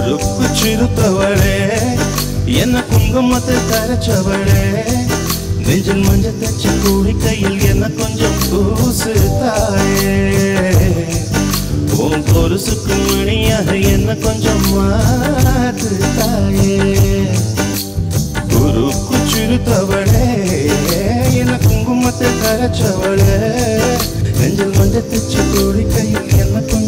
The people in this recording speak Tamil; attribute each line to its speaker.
Speaker 1: உருக்கு சிறுத்தவளே என்ன குங்குமத்தை கரைச்சவளே நெஞ்சில் மஞ்சள் தச்சு கூடி கையில் என்ன கொஞ்சம் பூசு தாயே உன் பொருசுக்கு மணியாக என்ன கொஞ்சம் மாத்து தாயே குருக்கு சிறுத்தவளே என்ன குங்குமத்தை கரைச்சவளே நெஞ்சில் மஞ்சள் தச்சு கூடி கையில் என்ன கொஞ்சம்